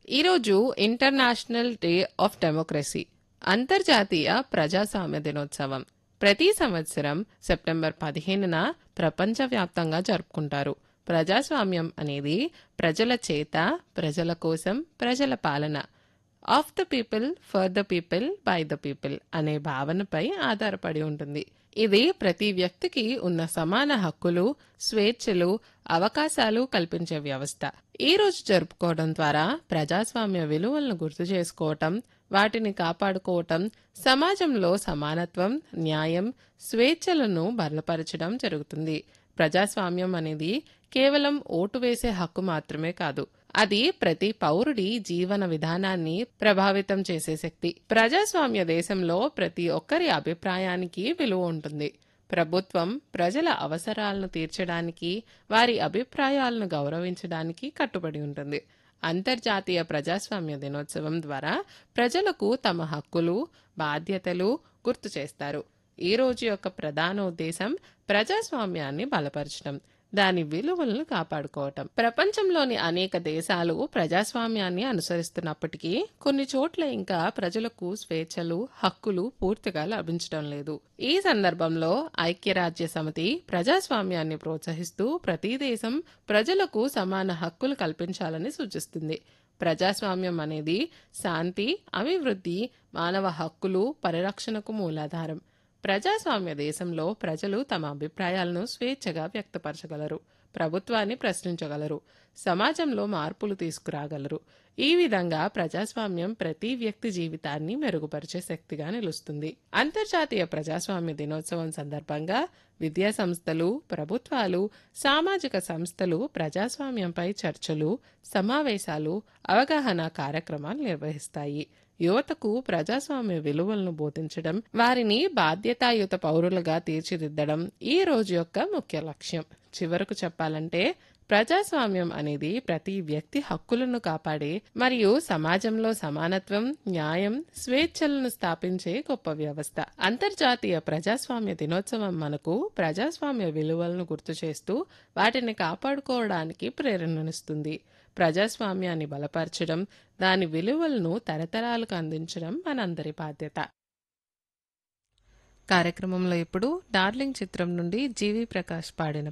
ఈరోజు international day of democracy అంతర్జాతీయ ప్రజాస్వామ్య దినోత్సవం ప్రతి సంవత్సరం సెప్టెంబర్ పదిహేనున ప్రపంచవ్యాప్తంగా జరుపుకుంటారు ప్రజాస్వామ్యం అనేది ప్రజల చేత ప్రజల కోసం ప్రజల పాలన of the people for the people by the people అనే భావనపై ఆధారపడి ఉంటుంది ఇది ప్రతి వ్యక్తికి ఉన్న సమాన హక్కులు స్వేచ్ఛలు అవకాశాలు కల్పించే వ్యవస్థ ఈ రోజు జరుపుకోవడం ద్వారా ప్రజాస్వామ్య విలువలను గుర్తు చేసుకోవటం వాటిని కాపాడుకోవటం సమాజంలో సమానత్వం న్యాయం స్వేచ్ఛలను బలపరచడం జరుగుతుంది ప్రజాస్వామ్యం అనేది కేవలం ఓటు వేసే హక్కు మాత్రమే కాదు అది ప్రతి పౌరుడి జీవన విధానాన్ని ప్రభావితం చేసే శక్తి ప్రజాస్వామ్య దేశంలో ప్రతి ఒక్కరి అభిప్రాయానికి విలువ ఉంటుంది ప్రభుత్వం ప్రజల అవసరాలను తీర్చడానికి వారి అభిప్రాయాలను గౌరవించడానికి కట్టుబడి ఉంటుంది అంతర్జాతీయ ప్రజాస్వామ్య దినోత్సవం ద్వారా ప్రజలకు తమ హక్కులు బాధ్యతలు గుర్తు చేస్తారు ఈ రోజు యొక్క ప్రధాన ఉద్దేశం ప్రజాస్వామ్యాన్ని బలపరచడం దాని విలువలను కాపాడుకోవటం ప్రపంచంలోని అనేక దేశాలు ప్రజాస్వామ్యాన్ని అనుసరిస్తున్నప్పటికీ కొన్ని చోట్ల ఇంకా ప్రజలకు స్వేచ్ఛలు హక్కులు పూర్తిగా లభించడం లేదు ఈ సందర్భంలో ఐక్యరాజ్య సమితి ప్రజాస్వామ్యాన్ని ప్రోత్సహిస్తూ ప్రతి దేశం ప్రజలకు సమాన హక్కులు కల్పించాలని సూచిస్తుంది ప్రజాస్వామ్యం అనేది శాంతి అభివృద్ధి మానవ హక్కులు పరిరక్షణకు మూలాధారం ప్రజాస్వామ్య దేశంలో ప్రజలు తమ అభిప్రాయాలను స్వేచ్ఛగా వ్యక్తపరచగలరు ప్రభుత్వాన్ని ప్రశ్నించగలరు సమాజంలో మార్పులు తీసుకురాగలరు ఈ విధంగా ప్రజాస్వామ్యం ప్రతి వ్యక్తి జీవితాన్ని మెరుగుపరిచే శక్తిగా నిలుస్తుంది అంతర్జాతీయ ప్రజాస్వామ్య దినోత్సవం సందర్భంగా విద్యా సంస్థలు ప్రభుత్వాలు సామాజిక సంస్థలు ప్రజాస్వామ్యంపై చర్చలు సమావేశాలు అవగాహన కార్యక్రమాలు నిర్వహిస్తాయి యువతకు ప్రజాస్వామ్య విలువలను బోధించడం వారిని బాధ్యతాయుత పౌరులుగా తీర్చిదిద్దడం ఈ రోజు యొక్క ముఖ్య లక్ష్యం చివరకు చెప్పాలంటే ప్రజాస్వామ్యం అనేది ప్రతి వ్యక్తి హక్కులను కాపాడే మరియు సమాజంలో సమానత్వం న్యాయం స్వేచ్ఛలను స్థాపించే గొప్ప వ్యవస్థ అంతర్జాతీయ ప్రజాస్వామ్య దినోత్సవం మనకు ప్రజాస్వామ్య విలువలను గుర్తు చేస్తూ వాటిని కాపాడుకోవడానికి ప్రేరణనిస్తుంది ప్రజాస్వామ్యాన్ని బలపరచడం దాని విలువలను తరతరాలకు అందించడం మనందరి బాధ్యత కార్యక్రమంలో ఇప్పుడు డార్లింగ్ చిత్రం నుండి జీవి ప్రకాష్ పాడిన